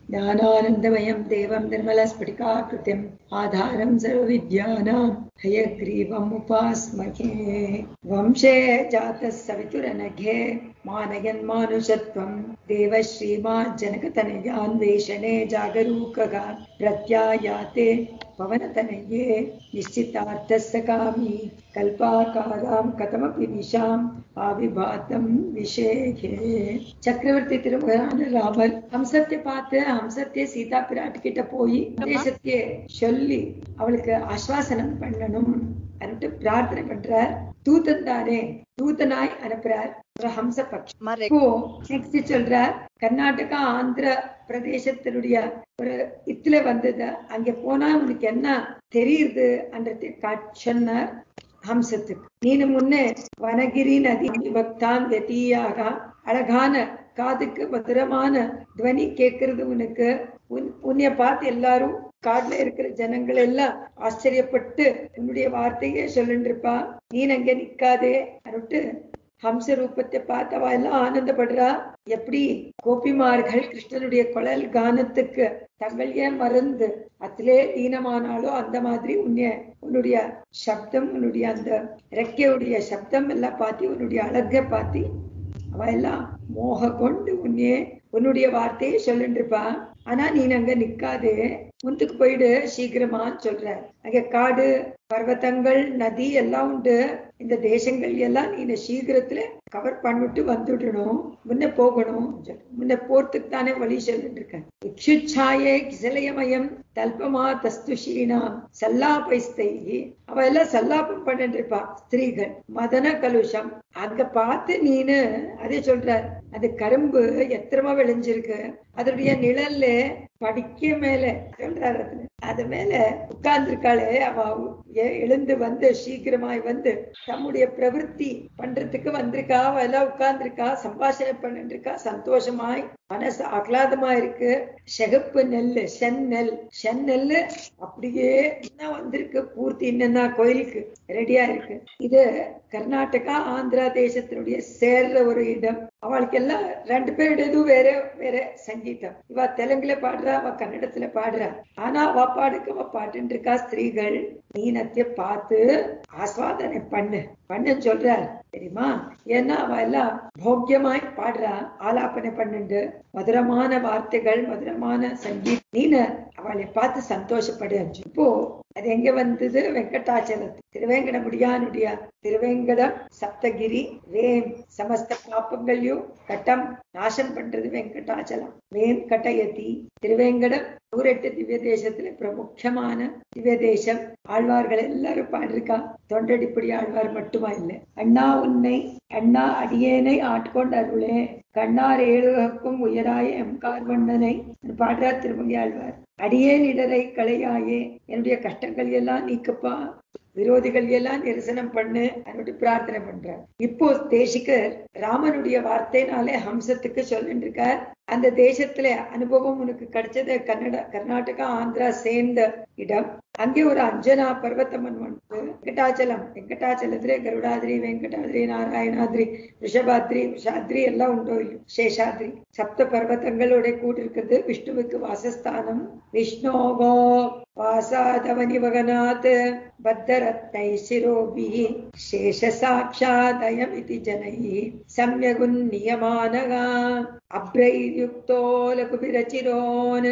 ज्ञानानन्दमयं देवं निर्मलस्फटिकाकृतिम् आधारं सर्वविद्यानां हयग्रीवम् उपास्महे वंशे जातः सवितुरनघे मानयन् मानुषत्वं देवश्रीमाज्जनकतनयान्वेषणे जागरूकगा प्रत्यायाते पवनतनये निश्चितार्थः सकामी கல்பாகாராம் கதமபி நிஷாம் ஆவிபாத்தம் விஷேகே சக்கரவர்த்தி திருமகனான ராமர் ஹம்சத்தை பார்த்து ஹம்சத்தை சீதா பிராட்டி கிட்ட போய் தேசத்தையே சொல்லி அவளுக்கு ஆஸ்வாசனம் பண்ணணும் அப்படின்ட்டு பிரார்த்தனை பண்றார் தூதன் தானே தூதனாய் அனுப்புறார் ஒரு ஹம்ச பக்ஷி இப்போ நெக்ஸ்ட் சொல்றார் கர்நாடகா ஆந்திர பிரதேசத்தினுடைய ஒரு இத்துல வந்தது அங்க போனா உனக்கு என்ன தெரியுது என்றதை சொன்னார் ஹம்சத்துக்கு நீனு முன்னே வனகிரி நதி பக்தான் வெட்டியாக அழகான காதுக்கு மதுரமான துவனி கேட்கறது உனக்கு உன் உன்னைய பார்த்து எல்லாரும் காட்டுல இருக்கிற ஜனங்கள் எல்லாம் ஆச்சரியப்பட்டு உன்னுடைய வார்த்தையே சொல்லிட்டு இருப்பா நீ அங்க நிக்காதே அப்படின்ட்டு ஹம்ச ரூபத்தை பார்த்தவா எல்லாம் ஆனந்தப்படுறா எப்படி கோபிமார்கள் கிருஷ்ணனுடைய குழல் கானத்துக்கு தங்கள் ஏன் மறந்து அதிலே தீனமானாலோ அந்த மாதிரி உன்னைய உன்னுடைய சப்தம் உன்னுடைய அந்த ரெக்கையுடைய சப்தம் எல்லாம் பார்த்து உன்னுடைய அழகை பார்த்து அவ எல்லாம் மோக கொண்டு உன்னையே உன்னுடைய வார்த்தையை சொல்லிட்டு இருப்பா ஆனா நீ அங்க நிக்காதே முந்துக்கு போயிடு சீக்கிரமான்னு சொல்ற அங்க காடு பர்வதங்கள் நதி எல்லாம் உண்டு இந்த தேசங்கள் எல்லாம் நீ சீக்கிரத்துல கவர் பண்ணிட்டு வந்துடணும் முன்ன போகணும் முன்ன போறதுக்கு தானே வழி சொல்லிட்டு இருக்கேன் இக்ஷுச்சாயே கிசலயமயம் தல்பமா தஸ்துஷீனாம் சல்லாபைஸ்தை அவ எல்லாம் சல்லாபம் பண்ணிட்டு இருப்பா ஸ்திரீகள் மதன கலுஷம் அங்க பார்த்து நீனு அதே சொல்றார் அது கரும்பு எத்திரமா விளைஞ்சிருக்கு அதனுடைய நிழல்ல படிக்க மேல சொல்றாரு அது மேல உட்கார்ந்துருக்காளே அவ எழுந்து வந்து சீக்கிரமாய் வந்து தம்முடைய பிரவருத்தி பண்றதுக்கு வந்திருக்கா அவ எல்லாம் உட்கார்ந்துருக்கா சம்பாஷணை பண்ணிட்டு இருக்கா சந்தோஷமாய் மனசு ஆஹ்லாதமா இருக்கு செகப்பு நெல்லு செந்நெல் செந்நெல்லு அப்படியே என்ன வந்திருக்கு பூர்த்தி என்னன்னா கோயிலுக்கு ரெடியா இருக்கு இது கர்நாடகா ஆந்திரா தேசத்தினுடைய சேர்ற ஒரு இடம் அவளுக்கு எல்லாம் ரெண்டு பேருடையதும் வேற வேற சங்கீதம் இவ தெலுங்குல பாடுறா அவ கன்னடத்துல பாடுறா ஆனா அவ பாடுக்கு அவ பாட்டு இருக்கா ஸ்திரீகள் நீனத்தை பார்த்து ஆஸ்வாதனை பண்ணு பண்ணுன்னு சொல்றார் தெரியுமா ஏன்னா அவ எல்லாம் போக்கியமாய் பாடுறா ஆலாப்பனை பண்ணுண்டு மதுரமான வார்த்தைகள் மதுரமான சங்கீத் நீன அவளை பார்த்து சந்தோஷப்படு இப்போ அது எங்க வந்தது வெங்கடாச்சலம் திருவேங்கடமுடியானுடைய திருவேங்கடம் சப்தகிரி வேம் சமஸ்த பாப்பங்களையும் கட்டம் நாசம் பண்றது வெங்கடாச்சலம் வேம் கட்டயத்தி திருவேங்கடம் நூறெட்டு திவ்ய தேசத்துல பிரமுக்கியமான திவ்ய தேசம் ஆழ்வார்கள் எல்லாரும் பாடிருக்கா தொண்டடிப்படி ஆழ்வார் மட்டுமா இல்லை அண்ணா உன்னை அண்ணா அடியேனை ஆட்கொண்டு அருளே கண்ணார் ஏழுகக்கும் உயராய எம்கார் வண்ணனை பாடுறார் திருமங்கி ஆழ்வார் அடியேன் இடரை களையாயே என்னுடைய கஷ்டங்கள் எல்லாம் நீக்கப்பா விரோதிகள் எல்லாம் நிரசனம் பண்ணு அப்படின்னு பிரார்த்தனை பண்றார் இப்போ தேசிகர் ராமனுடைய வார்த்தைனாலே ஹம்சத்துக்கு சொல்லிட்டு இருக்கார் அந்த தேசத்துல அனுபவம் உனக்கு கிடைச்சது கன்னட கர்நாடகா ஆந்திரா சேர்ந்த இடம் அங்கே ஒரு அஞ்சனா பர்வத்தமன் வந்து வெங்கடாச்சலம் வெங்கடாச்சலத்திலே கருடாதிரி வெங்கடாதிரி நாராயணாதிரி ரிஷபாத்ரி விஷாத்ரி எல்லாம் உண்டோ இல்லையோ சேஷாத்ரி சப்த பர்வத்தங்களோட கூட்டிருக்கிறது விஷ்ணுவுக்கு வாசஸ்தானம் விஷ்ணோகோ வாசாதவனிவகநாத் பத்தரத்தை சிரோபி சேஷ சாட்சாதயமிதி ஜனை சம்யகுன்னியமானகா அப்ரையுக்தோ லகுபிரச்சிரோன்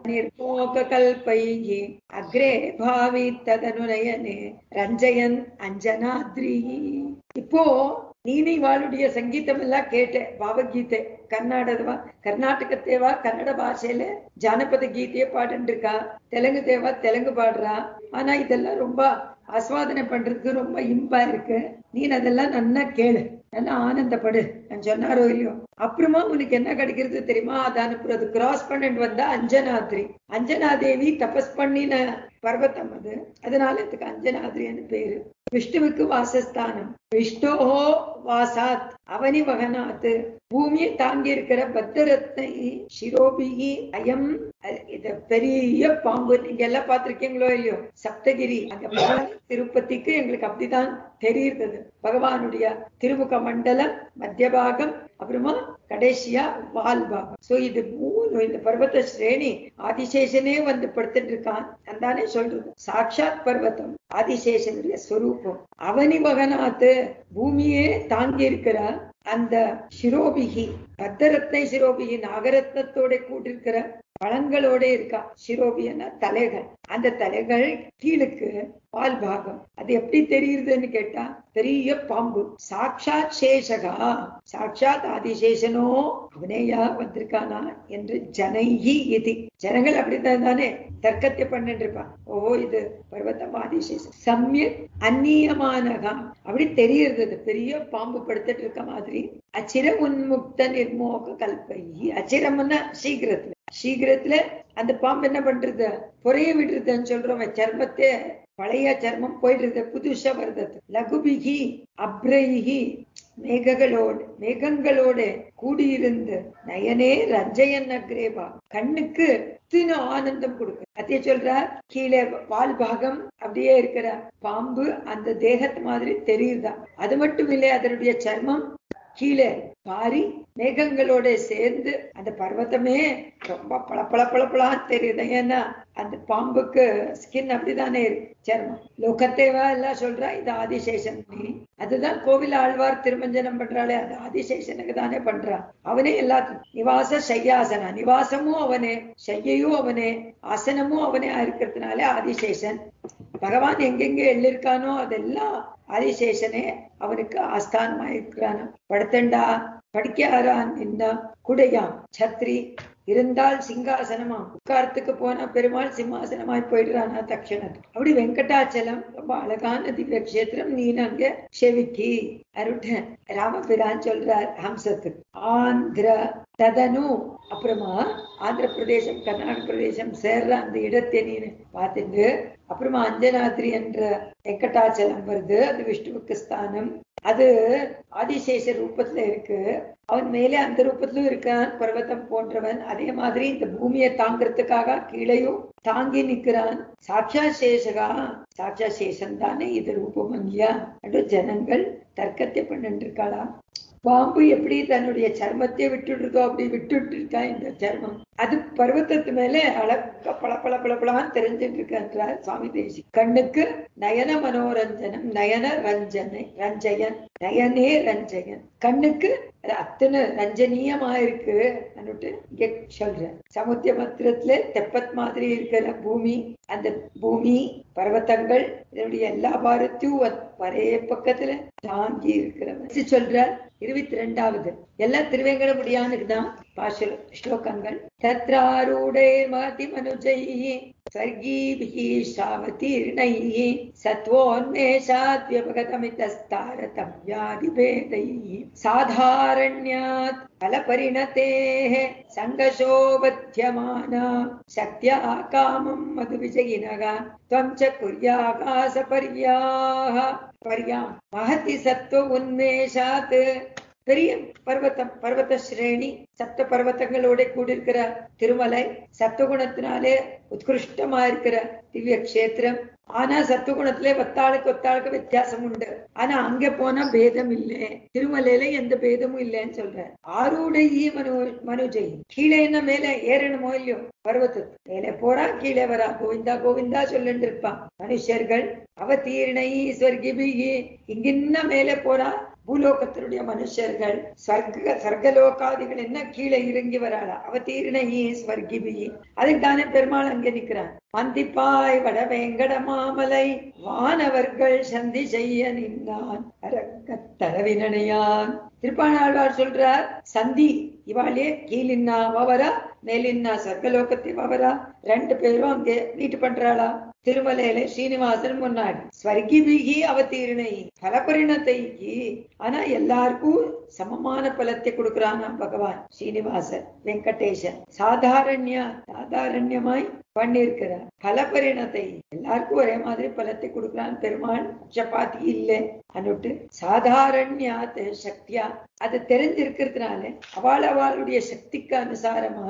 निर्मोककल्पैः अग्रे भावि तदनुनयने ரஞ்சயன் அஞ்சனாத்ரி இப்போ நீனி வாளுடைய சங்கீதம் எல்லாம் கேட்டேன் பாவகீதை கர்நாடகவா கர்நாடக தேவா கன்னட பாஷையில ஜானபத கீதையே பாடுன்னு இருக்கா தெலுங்கு தேவா தெலுங்கு பாடுறா ஆனா இதெல்லாம் ரொம்ப ஆஸ்வாதனை பண்றதுக்கு ரொம்ப இன்பா இருக்கு நீ அதெல்லாம் நல்லா கேளு நல்லா ஆனந்தப்படு நான் சொன்னாரோ இல்லையோ அப்புறமா உனக்கு என்ன கிடைக்கிறது தெரியுமா அது அனுப்புறது கிராஸ் பண்ணிட்டு வந்தா அஞ்சனாத்ரி அஞ்சனாதேவி தபஸ் பண்ணின பர்வத்தம் அது அதனால இதுக்கு அஞ்சனாத்ரின்னு பேரு விஷ்ணுவுக்கு வாசஸ்தானம் விஷ்ணோஹோ வாசாத் அவனி வகனாத் பூமியை தாங்கி இருக்கிற பத்திரத்தை சிரோபிகி அயம் இது பெரிய பாம்பு நீங்க எல்லாம் பார்த்திருக்கீங்களோ இல்லையோ சப்தகிரி அங்க திருப்பதிக்கு எங்களுக்கு அப்படிதான் தெரியுது பகவானுடைய திருமுக மண்டலம் மத்திய பாகம் அப்புறமா கடைசியா வால் பாகம் சோ இது மூணு இந்த பர்வத ஸ்ரேணி ஆதிசேஷனே வந்து படுத்துட்டு இருக்கான் அந்தானே சொல்றது சாட்சாத் பர்வதம் ஆதிசேஷனுடைய ஸ்வரூபம் அவனி மகனாத்து பூமியே தாங்கி இருக்கிற அந்த சிரோபிகி பத்தரத்னை சிரோபிகி நாகரத்னத்தோட கூட்டிருக்கிற பழங்களோட இருக்கா சிரோபியன தலைகள் அந்த தலைகள் கீழுக்கு பால் பாகம் அது எப்படி தெரியுதுன்னு கேட்டா பெரிய பாம்பு சாட்சாத் சேஷகா சாட்சாத் ஆதிசேஷனோ அவனேயா வந்திருக்கானா என்று ஜனைகி இது ஜனங்கள் அப்படித்தான் தானே தர்க்கத்தை பண்ணிட்டு இருப்பான் ஓ இது பர்வதம் ஆதிசேஷன் சமயக் அந்நியமானகா அப்படி தெரியுறது அது பெரிய பாம்பு படுத்துட்டு இருக்க மாதிரி அச்சிர உன்முக்த நிர்மோக கல்பை அச்சிரம்னா சீக்கிரத்துல சீக்கிரத்துல அந்த பாம்பு என்ன பண்றது பொறைய விடுறதுன்னு சொல்றோம் சர்மத்தை பழைய சர்மம் போயிடுறது புதுசா வருது லகுபிகி அப்ரைகி மேகங்களோடு மேகங்களோடு கூடியிருந்து நயனே ரஞ்சயன் அக்ரேவா கண்ணுக்கு தின ஆனந்தம் கொடுக்கு அதே சொல்றார் கீழே பால் பாகம் அப்படியே இருக்கிற பாம்பு அந்த தேகத்து மாதிரி தெரியுதா அது மட்டும் இல்லை அதனுடைய சர்மம் கீழே பாரி மேகங்களோட சேர்ந்து அந்த பர்வத்தமே ரொம்ப பள பள பளபளான்னு தெரியுது ஏன்னா அந்த பாம்புக்கு ஸ்கின் அப்படிதானே இருக்கு சர்மம் லோகத்தேவா எல்லாம் சொல்றா இது ஆதிசேஷன் அதுதான் கோவில் ஆழ்வார் திருமஞ்சனம் பண்றாளே அது ஆதிசேஷனுக்கு தானே பண்றா அவனே எல்லாத்துக்கும் நிவாச சையாசனா நிவாசமும் அவனே செய்யையும் அவனே ஆசனமும் அவனே இருக்கிறதுனால ஆதிசேஷன் பகவான் எங்கெங்க எழுதிருக்கானோ அதெல்லாம் ஆதிசேஷனே அவனுக்கு ஆஸ்தானமா இருக்கிறான் படுத்தண்டா படிக்காரான் நின்னா குடையாம் சத்ரி இருந்தால் சிங்காசனமா உட்காரத்துக்கு போனா பெருமாள் சிம்மாசனமாய் போயிடுறானா தக்ஷணத்துக்கு அப்படி வெங்கடாச்சலம் ரொம்ப அழகான திவ்ய கஷேத்திரம் நீ அங்க செவிக்கி அருட்ட ராமபிரான் சொல்றார் ஹம்சத்துக்கு ஆந்திர ததனு அப்புறமா ஆந்திர பிரதேசம் கர்நாடக பிரதேசம் சேர்ற அந்த இடத்தை நீ பார்த்துட்டு அப்புறமா அஞ்சனாத்ரி என்ற வெங்கடாச்சலம் வருது அது விஷ்ணுவுக்கு ஸ்தானம் அது ஆதிசேஷ ரூபத்துல இருக்கு அவன் மேலே அந்த ரூபத்திலும் இருக்கான் பர்வதம் போன்றவன் அதே மாதிரி இந்த பூமியை தாங்கிறதுக்காக கீழையும் தாங்கி நிக்கிறான் சாட்சா சேஷகா சாட்சா சேஷன் தானே இது ரூபம் அங்கேயா என்று ஜனங்கள் தர்க்கத்தை பண்ணிட்டு இருக்காளா பாம்பு எப்படி தன்னுடைய சர்மத்தை விட்டுடுறதோ அப்படி விட்டுட்டு இருக்கா இந்த சர்மம் அது பர்வத்தத்து மேல அழக பள பள பளபளான்னு தெரிஞ்சுட்டு இருக்கார் சுவாமி தேசி கண்ணுக்கு நயன மனோரஞ்சனம் நயன ரஞ்சனை ரஞ்சயன் நயனே ரஞ்சயன் கண்ணுக்கு அது அத்தனை ரஞ்சனீயமா இருக்கு இங்க சொல்றேன் சமுத்திர மத்திரத்துல தெப்பத் மாதிரி இருக்கிற பூமி அந்த பூமி பர்வத்தங்கள் இதனுடைய எல்லா பாரத்தையும் ஒரே பக்கத்துல தாங்கி இருக்கிறவன் சொல்ற இருபத்தி ரெண்டாவது எல்லாம் திருவேங்கடமுடியானுக்கு தான் பாஷ ஸ்லோகங்கள் தத்ராரூடே மதி மனுஜை स्वर्गीभिः शावतीर्णैः सत्त्वोन्मेषात् व्यपगतमितस्तारतम्यादिभेदैः साधारण्यात् फलपरिणतेः सङ्गशोबध्यमाना शक्त्या कामम् मधुविजयिनः त्वं च कुर्याकाशपर्याः पर्यां महति सत्त्व उन्मेषात् பெரிய பர்வத்தம் பர்வத ஸ்ரேணி சப்த பர்வத்தங்களோட கூடியிருக்கிற திருமலை சத்துவகுணத்தினாலே உத்கிருஷ்டமா இருக்கிற திவ்ய கஷேத்திரம் ஆனா சத்துவகுணத்திலே ஒத்தாளுக்கு ஒத்தாளுக்கு வித்தியாசம் உண்டு ஆனா அங்க போனா பேதம் இல்லை திருமலையில எந்த பேதமும் இல்லைன்னு சொல்ற ஆரூடையி மனு மனுஜை கீழே என்ன மேல ஏறணுமோ இல்லையோ பர்வத்தத்து மேலே போறா கீழே வரா கோவிந்தா கோவிந்தா சொல்லிட்டு இருப்பான் மனுஷர்கள் அவதீர்ணை ஸ்வர்கிபிகி இங்கின்ன மேலே போறா பூலோகத்தினுடைய மனுஷர்கள் சர்க்க சர்க்கலோகாதிகள் என்ன கீழே இறங்கி வராளா அவதீர்ணை ஸ்வர்கிபி அதுக்கு தானே பெருமாள் அங்க நிக்கிறான் மந்திப்பாய் வட வேங்கட மாமலை வானவர்கள் சந்தி செய்ய நின்றான் அரங்கத்தரவினையான் திருப்பாணாழ்வார் சொல்றார் சந்தி இவாளே கீழின்னா வவரா மேலின்னா சர்க்கலோகத்தை வவரா ரெண்டு பேரும் அங்கே வீட்டு பண்றாளா திருமலையில ஸ்ரீனிவாசன் முன்னாடி ஸ்வர்கிபிகி அவதீர்ணை பலபரிணத்தைக்கு ஆனா எல்லாருக்கும் சமமான பலத்தை கொடுக்கிறானா பகவான் ஸ்ரீனிவாசன் வெங்கடேசன் சாதாரண்யா சாதாரண்யமாய் பண்ணிருக்கிறார் பலபரிணத்தை எல்லாருக்கும் ஒரே மாதிரி பலத்தை கொடுக்கிறான் பெருமாள் சப்பாத்தி இல்லை அன்னுட்டு சாதாரண்யாத் சக்தியா அது தெரிஞ்சிருக்கிறதுனால அவள் அவளுடைய சக்திக்கு அனுசாரமாய்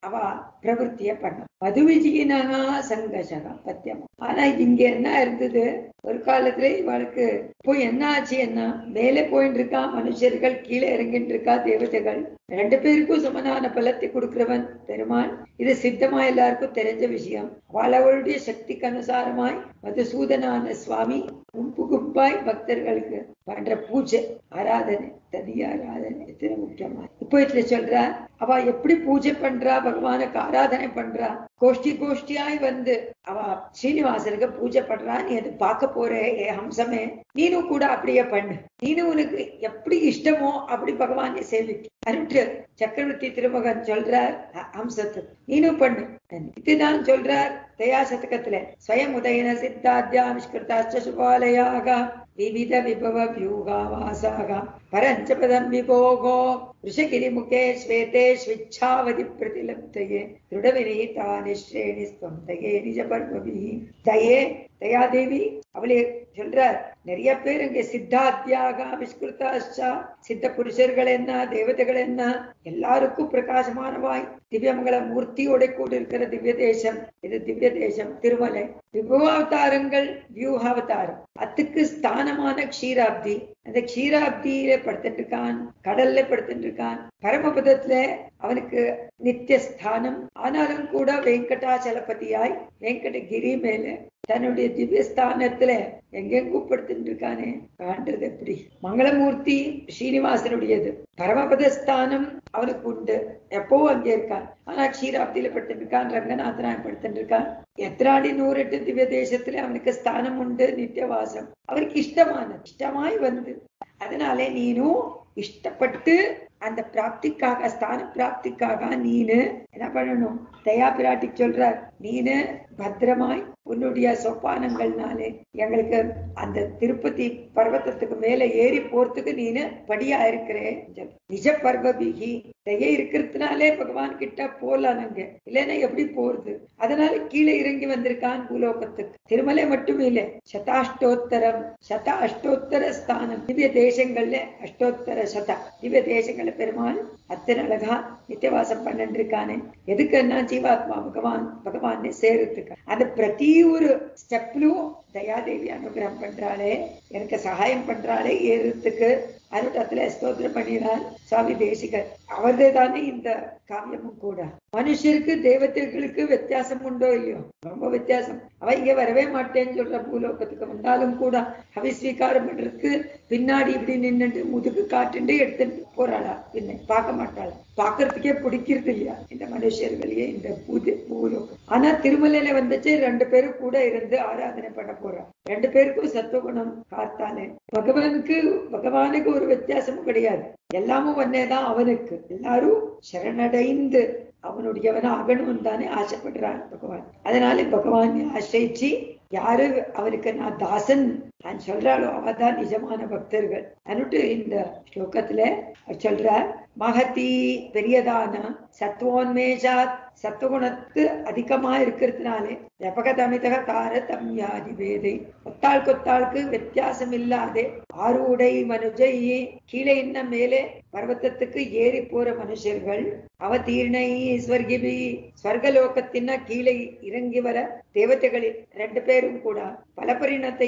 அவ பிரவருத்திய பண்ணும் மதுவிஜயினகா சங்கசகா பத்தியம் ஆனா இங்க என்ன இருந்தது ஒரு காலத்துல இவளுக்கு இப்போ என்ன ஆச்சு என்ன மேலே போயிட்டு இருக்கா மனுஷர்கள் கீழே இறங்கிட்டு இருக்கா தேவதைகள் ரெண்டு பேருக்கும் சமனான பலத்தை கொடுக்கிறவன் பெருமான் இது சித்தமா எல்லாருக்கும் தெரிஞ்ச விஷயம் அவளுடைய சக்திக்கு அனுசாரமாய் மதுசூதனான சுவாமி கும்பு கும்பாய் பக்தர்களுக்கு பண்ற பூஜை ஆராதனை தனி ஆராதனை எத்தனை முக்கியமா இப்போ இதுல சொல்ற அவ எப்படி பூஜை பண்றா பகவானுக்கு ஆராதனை பண்றா கோஷ்டி கோஷ்டியாய் வந்து அவ ஸ்ரீனிவாசனுக்கு பூஜை பண்றா நீ அது பார்க்க போற ஏ ஹம்சமே நீனும் கூட அப்படியே பண்ணு நீனும் உனக்கு எப்படி இஷ்டமோ அப்படி பகவானை சேவிக்கு அன்று சக்கரவர்த்தி திருமகன் சொல்றார் ஹம்சத்து நீனும் பண்ணு இதுதான் சொல்றார் தயா சதகத்துல ஸ்வயம் உதயன சித்தாத்யாவிஷ்கிருதாச்ச சுபாலயாக விவித விபவ வியூகாவாசாக பரஞ்சபதம் விபோகோ ऋषगिरिमुखे श्वेते स्विच्छावधि प्रतिलब्धये दृढविनीता निश्रेणि ஸ்வம் தயே நிஜ பர்வபிஹி தயே தயாதேவி அவளே சொல்றார் நிறைய பேர் இங்க சித்தாத்தியாக விஸ்கிருதாச்சா சித்த புருஷர்கள் என்ன தேவதைகள் என்ன எல்லாருக்கும் பிரகாசமானவாய் திவ்யமங்கள மூர்த்தியோட கூட இருக்கிற திவ்ய தேசம் இது திவ்ய தேசம் திருமலை விபவாவதாரங்கள் வியூகாவதாரம் அதுக்கு ஸ்தானமான க்ஷீராப்தி அந்த க்ஷீராப்தியில படுத்துட்டு இருக்கான் கடல்ல படுத்துட்டு இருக்கான் பரமபதத்துல அவனுக்கு நித்திய ஸ்தானம் ஆனாலும் கூட வெங்கடாச்சலபதியாய் வெங்கடகிரி மேல தன்னுடைய திவ்ய ஸ்தானத்துல எங்கெங்கும் படுத்துட்டு இருக்கானே காண்றது எப்படி மங்களமூர்த்தி ஸ்ரீனிவாசனுடையது பரமபத ஸ்தானம் அவனுக்கு உண்டு எப்பவும் அங்கே இருக்கான் ஆனா க்ஷீராப்தியில படுத்துட்டு இருக்கான் ரங்கநாதனாய் படுத்துட்டு இருக்கான் எத்தனாடி நூறு எட்டு திவ்ய தேசத்துல அவனுக்கு ஸ்தானம் உண்டு நித்தியவாசம் அவருக்கு இஷ்டமானது இஷ்டமாய் வந்து அதனாலே நீனும் இஷ்டப்பட்டு அந்த பிராப்திக்காக ஸ்தான பிராப்திக்காக நீனு என்ன பண்ணணும் தயா பிராட்டி சொல்றார் நீனு பத்திரமாய் உன்னுடைய சொப்பானங்கள்னாலே எங்களுக்கு அந்த திருப்பதி பர்வத்தத்துக்கு மேல ஏறி போறதுக்கு நீனு படியா இருக்கிறே நிஜ பர்வபிகி தயை இருக்கிறதுனாலே பகவான் கிட்ட போலாம் நாங்க இல்லைன்னா எப்படி போறது அதனால கீழே இறங்கி வந்திருக்கான் பூலோகத்துக்கு திருமலை மட்டுமே இல்ல சதாஷ்டோத்தரம் சத அஷ்டோத்தர ஸ்தானம் திவ்ய தேசங்கள்ல அஷ்டோத்தர சத திவ்ய தேசங்கள்ல பெருமாள் அத்தனை அழகா நித்தியவாசம் பண்ணிட்டு இருக்கானே எதுக்குன்னா ஜீவாத்மா பகவான் பகவான் சேருத்துக்கு அந்த பிரதி ஒரு ஸ்டெப்லும் தயாதேவி அனுகிரகம் பண்றாளே எனக்கு சகாயம் பண்றாளே ஏறுறதுக்கு அருட்டத்துல ஸ்தோத்திரம் பண்ணினார் சுவாமி தேசிகர் அவர்தே தானே இந்த காவியமும் கூட மனுஷருக்கு தேவதைகளுக்கு வித்தியாசம் உண்டோ இல்லையோ ரொம்ப வித்தியாசம் அவ இங்க வரவே மாட்டேன்னு சொல்ற பூலோகத்துக்கு வந்தாலும் கூட அவை ஸ்வீகாரம் பண்றதுக்கு பின்னாடி இப்படி நின்னுட்டு முதுகு காட்டுண்டு எடுத்துட்டு போறாளா பின்ன பார்க்க மாட்டாளா பாக்குறதுக்கே பிடிக்கிறது இல்லையா இந்த மனுஷர்களையே இந்த பூது பூலோகம் ஆனா திருமலையில வந்துச்சு ரெண்டு பேரும் கூட இருந்து ஆராதனை பண்ண போறா ரெண்டு பேருக்கும் சத்துவகுணம் காத்தாலே பகவானுக்கு பகவானுக்கு ஒரு வித்தியாசமும் கிடையாது எல்லாமும் ஒன்னேதான் அவனுக்கு எல்லாரும் சரணடைந்து அவனுடையவன ஆகணும் தானே ஆசைப்படுறான் பகவான் அதனால பகவானை ஆசிரிச்சு யாரு அவருக்கு நான் தாசன் நான் சொல்றாளோ அவதான் நிஜமான பக்தர்கள் அனுட்டு இந்த ஸ்லோகத்துல சொல்றார் மகதி பெரியதான சத்துவோன்மேஷாத் சத்துவகுணத்து அதிகமா இருக்கிறதுனாலே ஜபகதமிதக தாரதம்யாதி வேதை ஒத்தாள் கொத்தாளுக்கு வித்தியாசம் இல்லாதே ஆரூடை மனுஜை கீழே இன்ன மேலே பர்வத்தத்துக்கு ஏறி போற மனுஷர்கள் அவதீர்ணை ஸ்வர்கிபி ஸ்வர்கலோகத்தின கீழே இறங்கி வர தேவதைகளில் ரெண்டு பேரும் கூட பலபரிணத்தை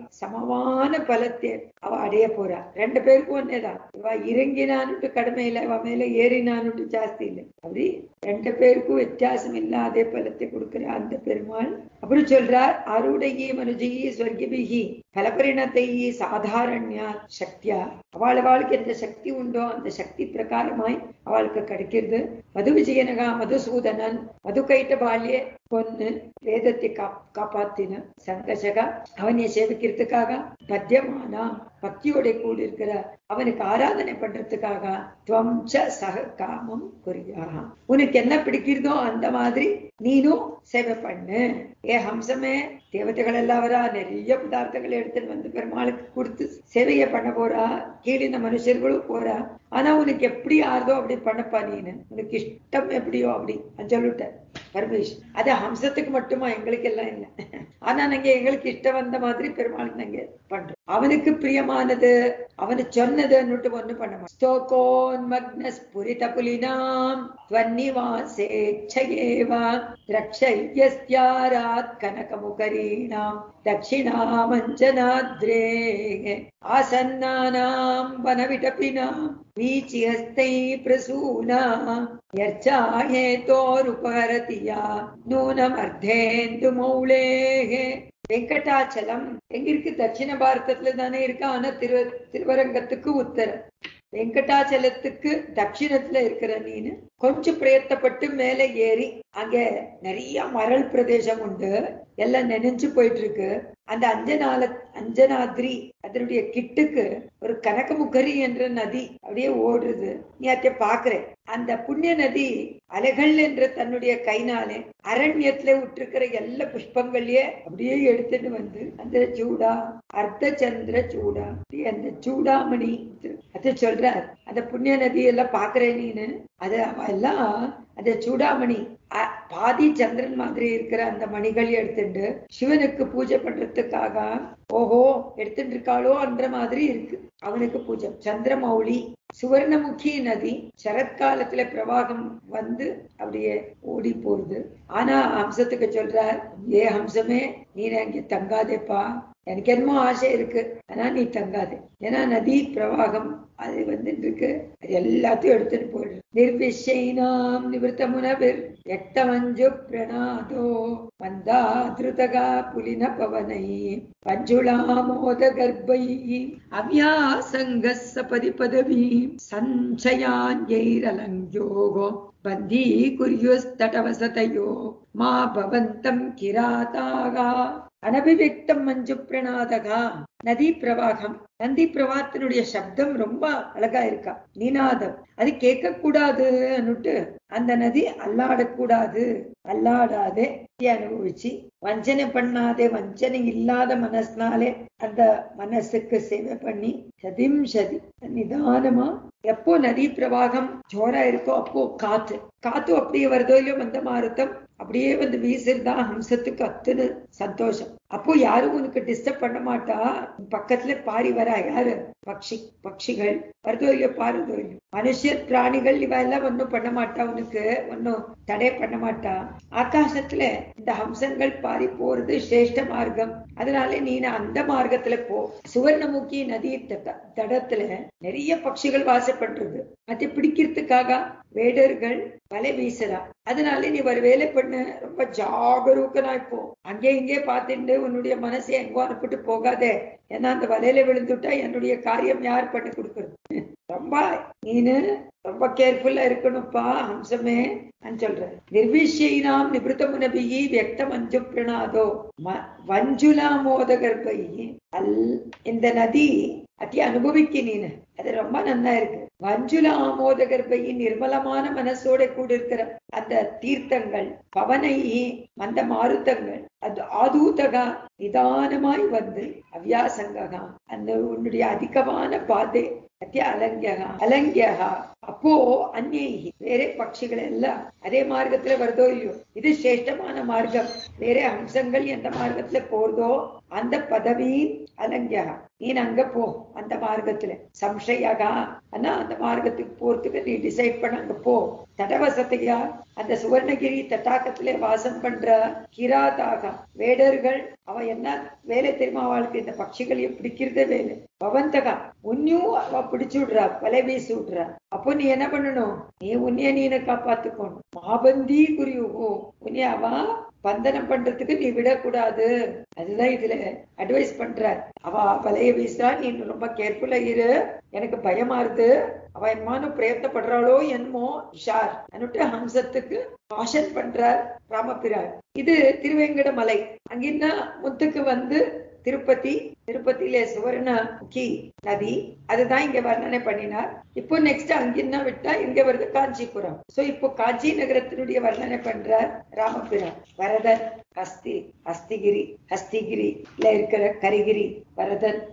சமமான பலத்தை அவ அடைய போறா ரெண்டு பேருக்கும் ஒன்னேதான் இவ இறங்கினான்ட்டு கடுமை இல்லை அவ மேல ஏறினான்ட்டு ஜாஸ்தி இல்லை அப்படி ரெண்டு பேருக்கும் வித்தியாசம் இல்லாத பலத்தை கொடுக்கிற அந்த பெருமாள் அப்படி சொல்றார் அருடையே மனுஜையே ஸ்வர்கிபிகி பலபரிணத்தை சாதாரண்யா சக்தியா அவள் அவளுக்கு எந்த சக்தி உண்டோ அந்த சக்தி பிரகாரமாய் அவளுக்கு கிடைக்கிறது மது விஜயனகா மதுசூதனன் மது கைட்ட பால்யே பொண்ணு வேதத்தை கா காப்பாத்தின சங்கசகா அவனை சேவிக்கிறதுக்காக பத்தியமானா பக்தியோட கூட இருக்கிற அவனுக்கு ஆராதனை பண்றதுக்காக துவம்ச சக காமம் குறியாக உனக்கு என்ன பிடிக்கிறதோ அந்த மாதிரி நீனும் சேவை பண்ணு ஏ ஹம்சமே தேவதைகள் எல்லாம் வரா நிறைய பதார்த்தங்களை எடுத்துட்டு வந்து பெருமாளுக்கு கொடுத்து சேவையை பண்ண போறா கீழின மனுஷர்களும் போறா ஆனா உனக்கு எப்படி ஆறுதோ அப்படி பண்ணப்பா நீனு உனக்கு இஷ்டம் எப்படியோ அப்படி சொல்லிட்டேன் பரமேஷ் அது ஹம்சத்துக்கு மட்டுமா எங்களுக்கு எல்லாம் இல்லை ஆனா நாங்க எங்களுக்கு இஷ்டம் வந்த மாதிரி பெருமாள் நாங்க பண்றோம் அவனுக்கு பிரியமானது அவனு சொன்னதுன்னுட்டு ஒண்ணு பண்ண மாட்டான் ஸ்தோகோன்மக்ன ஸ்புரித புலினாம் त्वन्निवासेच्छयेव द्रक्षय्यस्त्यारात् कनकमुकरीणाम् दक्षिणामञ्जनाद्रेः आसन्नानाम् वनविटपिनाम् वीचिहस्तैः प्रसूना यर्चाहेतोरुपहरति या नूनमर्धेन्दुमौलेः வெங்கடாச்சலம் எங்க இருக்கு தட்சிண பாரதத்துல தானே இருக்கு ஆனா திரு திருவரங்கத்துக்கு உத்தரம் வெங்கடாச்சலத்துக்கு தட்சிணத்துல இருக்கிற நீனு கொஞ்சம் பிரயத்தப்பட்டு மேலே ஏறி அங்க நிறைய மரல் பிரதேசம் உண்டு எல்லாம் நெனைஞ்சு போயிட்டு இருக்கு அந்த அஞ்சனால அஞ்சனாத்ரி அதனுடைய கிட்டுக்கு ஒரு கனகமுகரி என்ற நதி அப்படியே ஓடுறது நீ அதை பாக்குற அந்த புண்ணிய நதி அலைகள் என்ற தன்னுடைய கைனாலே அரண்யத்துல விட்டிருக்கிற எல்லா புஷ்பங்களையே அப்படியே எடுத்துட்டு வந்து அந்த சூடா அர்த்த சந்திர சூடா அந்த சூடாமணி அது சொல்றார் அந்த புண்ணிய நதி எல்லாம் பாக்குறேன் நீனு அது அவ எல்லாம் அந்த சூடாமணி பாதி சந்திரன் மாதிரி இருக்கிற அந்த மணிகள் எடுத்துட்டு சிவனுக்கு பூஜை பண்றதுக்காக ஓஹோ எடுத்துட்டு இருக்காளோ என்ற மாதிரி இருக்கு அவனுக்கு பூஜை சந்திரமௌலி சுவர்ணமுகி நதி சரத்காலத்துல பிரவாகம் வந்து அப்படியே ஓடி போகுது ஆனா ஹம்சத்துக்கு சொல்றார் ஏ ஹம்சமே நீ அங்க தங்காதேப்பா எனக்கு என்னமோ ஆசை இருக்கு ஆனா நீ தங்காது ஏன்னா நதி பிரவாகம் அது வந்துட்டு இருக்கு அது எல்லாத்தையும் எடுத்துட்டு போயிடு நிர்விஷைனாம் நிவர்த்த முனவிர் எட்டமஞ்சு பிரணாதோ வந்தா திருதகா புலின பவனை பஞ்சுளாமோத கர்ப்பை அவ்யாசங்க சபதி பதவி சஞ்சயான்யைரலங்கோகோ பந்தி குரியுஸ்தடவசதையோ மா பவந்தம் கிராதாக அனபிவிக்தம் மஞ்சு பிரணாதகா நதி பிரவாகம் நந்தி பிரவாகத்தினுடைய சப்தம் ரொம்ப அழகா இருக்கா நினாதம் அது கேட்க கூடாதுன்னுட்டு அந்த நதி அல்லாடக்கூடாது அல்லாடாதே அனுபவிச்சு வஞ்சனை பண்ணாதே வஞ்சனை இல்லாத மனசுனாலே அந்த மனசுக்கு சேவை பண்ணி சதிம் சதி நிதானமா எப்போ நதி பிரவாகம் ஜோரா இருக்கோ அப்போ காத்து காத்து அப்படியே வருதோ இல்லையோ வந்த மாருத்தம் அப்படியே வந்து வீசுறதா ஹம்சத்துக்கு அத்தனை சந்தோஷம் அப்போ யாரும் உனக்கு டிஸ்டர்ப் பண்ண மாட்டா பக்கத்துல பாரி வரா யாரு பக்ஷி பட்சிகள் வருதோ இல்லையோ பாருதோ இல்லையோ மனுஷர் பிராணிகள் இவ எல்லாம் ஒன்னும் பண்ண மாட்டா உனக்கு ஒன்னும் தடை பண்ண மாட்டா ஆகாசத்துல இந்த ஹம்சங்கள் பாரி போறது சிரேஷ்ட மார்க்கம் அதனால நீ அந்த மார்க்கத்துல போ சுவர்ணமுகி நதி தடத்துல நிறைய பட்சிகள் வாசப்படுறது அதை பிடிக்கிறதுக்காக வேடர்கள் வலை வீசுறா அதனால நீ ஒரு வேலை பண்ண ரொம்ப ஜாகரூக்கனா இப்போ அங்கே இங்கே பார்த்துட்டு உன்னுடைய மனசை எங்கோ அனுப்பிட்டு போகாதே ஏன்னா அந்த வலையில விழுந்துட்டா என்னுடைய காரியம் யார் பண்ணி கொடுக்கறது ரொம்ப நீனு ரொம்ப கேர்ஃபுல்லா இருக்கணும்ப்பா ஹம்சமே நான் சொல்றேன் நிர்விஷயினாம் நிபிருத்த முனபியி வியக்த மஞ்சு பிரணாதோ வஞ்சுலா மோத கர்ப்பை அல் இந்த நதி அதி அனுபவிக்க நீனு அது ரொம்ப நன்னா இருக்கு வஞ்சுல ஆமோத கர்ப்பையின் நிர்மலமான மனசோட கூட இருக்கிற அந்த தீர்த்தங்கள் பவனை அந்த மாருத்தங்கள் அது ஆதூதகா நிதானமாய் வந்து அவ்யாசங்ககா அந்த உன்னுடைய அதிகமான பாதை அத்திய அலங்கியகா அலங்கியகா அப்போ அந்நேகி வேற பட்சிகள் எல்லாம் அதே மார்க்கத்துல வருதோ இல்லையோ இது சிரேஷ்டமான மார்க்கம் வேற அம்சங்கள் எந்த மார்க்கத்துல போறதோ அந்த பதவி அலங்கியகா நீ அங்க போ அந்த மார்க்கத்துல சம்சயகா ஆனா அந்த மார்க்கத்துக்கு போறதுக்கு நீ டிசைட் பண்ண அங்க போ தடவசத்தையா அந்த சுவர்ணகிரி தட்டாக்கத்திலே வாசம் பண்ற கிராதாக வேடர்கள் அவ என்ன வேலை தெரியுமா அவளுக்கு இந்த பட்சிகளையும் பிடிக்கிறதே வேலை பவந்தகா உன்னையும் அவ பிடிச்சு விடுறா வலை வீசி விடுறா அப்போ நீ என்ன பண்ணணும் நீ உன்னைய நீனை காப்பாத்துக்கணும் மாபந்தி குறியுகோ உன்னைய அவ பந்தனம் பண்றதுக்கு நீ விடக்கூடாது அதுதான் இதுல அட்வைஸ் பண்ற அவ வலைய வீசுறா நீ ரொம்ப கேர்ஃபுல்லா இரு எனக்கு பயமா இருக்கு அவ என்மானும் பிரயத்தப்படுறாளோ என்னமோ ஷார் அன்னுட்டு ஹம்சத்துக்கு காஷன் பண்றார் ராமபிரார் இது திருவேங்கட மலை அங்கின்னா முத்துக்கு வந்து திருப்பதி திருப்பதியில சுவர்ண முக்கி நதி அதுதான் இங்க வர்ணனை பண்ணினார் இப்போ நெக்ஸ்ட் அங்கின்னா விட்டா இங்க வருது காஞ்சிபுரம் சோ இப்போ காஞ்சி நகரத்தினுடைய வர்ணனை பண்றார் ராமபிரான் வரதன் ஹஸ்தி ஹஸ்திகிரி ஹஸ்திகிரில இருக்கிற கரிகிரி வரதன்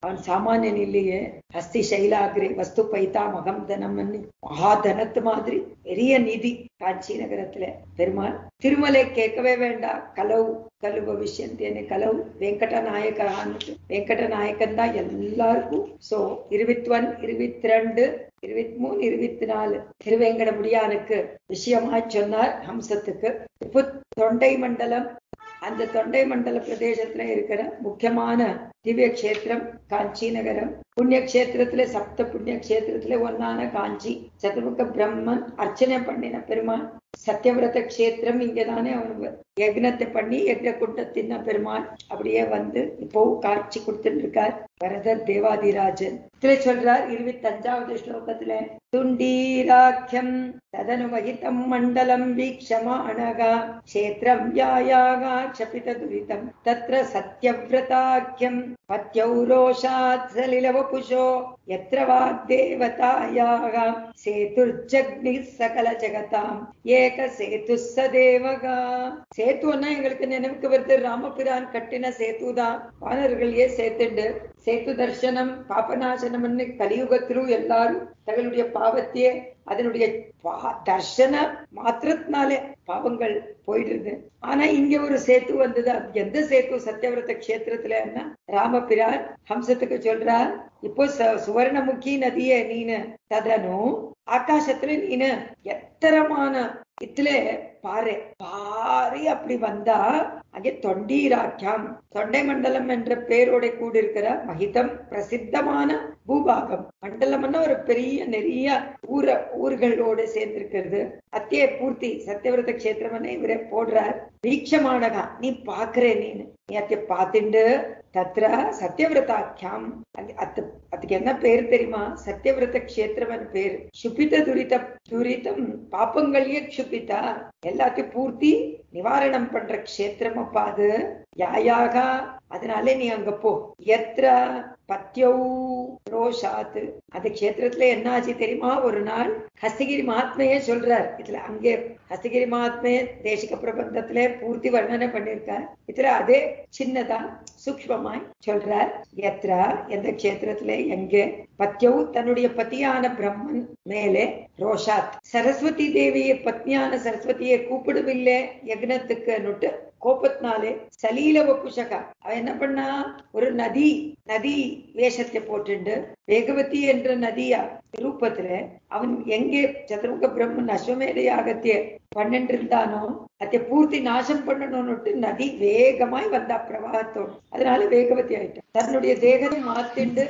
அவன் சாமானியன் இல்லையே ஹஸ்தி சைலாகிரே வஸ்து பைத்தா மகம் தனம் மகாதனத்து மாதிரி பெரிய நிதி காஞ்சி நகரத்துல பெருமாள் திருமலை கேட்கவே வேண்டாம் கலவு கலு பவிஷ்யந்தேன்னு கலவு வெங்கட நாயகான்னு வெங்கட நாயக்கன் தான் எல்லாருக்கும் சோ இருபத்தி ஒன் இருபத்தி ரெண்டு இருபத்தி மூணு இருபத்தி நாலு திருவேங்கட முடியானுக்கு விஷயமா சொன்னார் ஹம்சத்துக்கு இப்போ தொண்டை மண்டலம் அந்த தொண்டை மண்டல பிரதேசத்துல இருக்கிற முக்கியமான திவ்ய கஷேத்திரம் காஞ்சி நகரம் புண்ணிய கஷேத்திரத்துல சப்த புண்ணிய கஷேத்திரத்துல ஒன்னான காஞ்சி சதுர்முக பிரம்மன் அர்ச்சனை பண்ணின பெருமான் சத்தியவிரத கஷேத்திரம் இங்கதானே அவன் யக்னத்தை பண்ணி யக்ன குண்டத்தின் பெருமான் அப்படியே வந்து இப்போ காட்சி கொடுத்துட்டு இருக்கார் வரதர் தேவாதிராஜன் இதுல சொல்றார் இருபத்தி அஞ்சாவது ஸ்லோகத்துல துண்டீராக்கியம் ததனுமகிதம் மண்டலம் வீக்ஷமானகா கஷேத்திரம் யாயாக க்ஷபித துரிதம் தத்ர சத்யவிரதாக்கியம் பத்யௌ ரோஷாத் சலிலவபுஷோ यत्र वाग्देवतायाः सेतुर्जग्निः सकल ஜகதாம் ஏக சேத்து சதேவகா சேத்துன்னா எங்களுக்கு நினைவுக்கு வருது ராமபிரான் கட்டின சேத்து தான் வானர்களையே சேத்துண்டு சேத்து தர்சனம் பாபநாசனம்னு கலியுகத்திலும் எல்லாரும் தங்களுடைய பாவத்தையே அதனுடைய தர்ஷன மாத்திரத்தினாலே பாவங்கள் போயிடுது ஆனா இங்க ஒரு சேத்து வந்தது அது எந்த சேத்து சத்தியவிரத கஷேத்திரத்துல என்ன ராமபிரான் ஹம்சத்துக்கு சொல்றார் இப்போ சுவர்ணமுகி நதிய நீனு ததனு ஆகாசத்துல நீனு எத்தரமான இதுல பாரு பாரி அப்படி வந்தா அங்கே தொண்டீராக்கியம் தொண்டை மண்டலம் என்ற பேரோட கூட இருக்கிற மகிதம் பிரசித்தமான பூபாகம் மண்டலம்னா ஒரு பெரிய நிறைய ஊர ஊர்களோட சேர்ந்திருக்கிறது அத்திய பூர்த்தி சத்தியவிரத கஷேத்திரம் இவரே போடுறார் வீக்ஷமானகா நீ பாக்குற நீனு நீ அத்தை பார்த்துண்டு தத்ர சத்தியவிரதாக்கியம் அத்து அதுக்கு என்ன பேர் தெரியுமா சத்தியவிரத கஷேத்திரம் பேர் சுபித துரித துரிதம் பாப்பங்களையே சுபிதா எல்லாத்தையும் பூர்த்தி நிவாரணம் பண்ற கஷேத்திரம் அப்பா அது யாயாக அதனால நீ அங்க போ எத்திர பத்யௌ ரோஷாத் அந்த கஷேத்திரத்துல என்ன ஆச்சு தெரியுமா ஒரு நாள் ஹஸ்தகிரி மகாத்மையே சொல்றார் இதுல அங்கே ஹஸ்தகிரி மகாத்மே தேசிக பிரபந்தத்துல பூர்த்தி வர்ணனை பண்ணிருக்கார் இதுல அதே சின்னதா சூக்மமாய் சொல்றார் எத்ரா எந்த கஷேத்திரத்துல எங்க பத்யவு தன்னுடைய பத்தியான பிரம்மன் மேலே ரோஷாத் சரஸ்வதி தேவியை பத்னியான சரஸ்வதியை கூப்பிடுவில்லை யக்னத்துக்கு நுட்டு கோபத்தினாலே சலீல வப்புஷகா அவன் என்ன பண்ணா ஒரு நதி நதி வேஷத்தை போட்டுண்டு வேகவதி என்ற நதியா ரூபத்துல அவன் எங்கே சதுர்முக பிரம்மன் அஸ்வமேத யாகத்தை பண்ணிட்டு இருந்தானோ அதை பூர்த்தி நாசம் பண்ணணும்னுட்டு நதி வேகமாய் வந்தா பிரவாகத்தோடு அதனால வேகவதி ஆயிட்டான் தன்னுடைய தேகத்தை மாத்திண்டு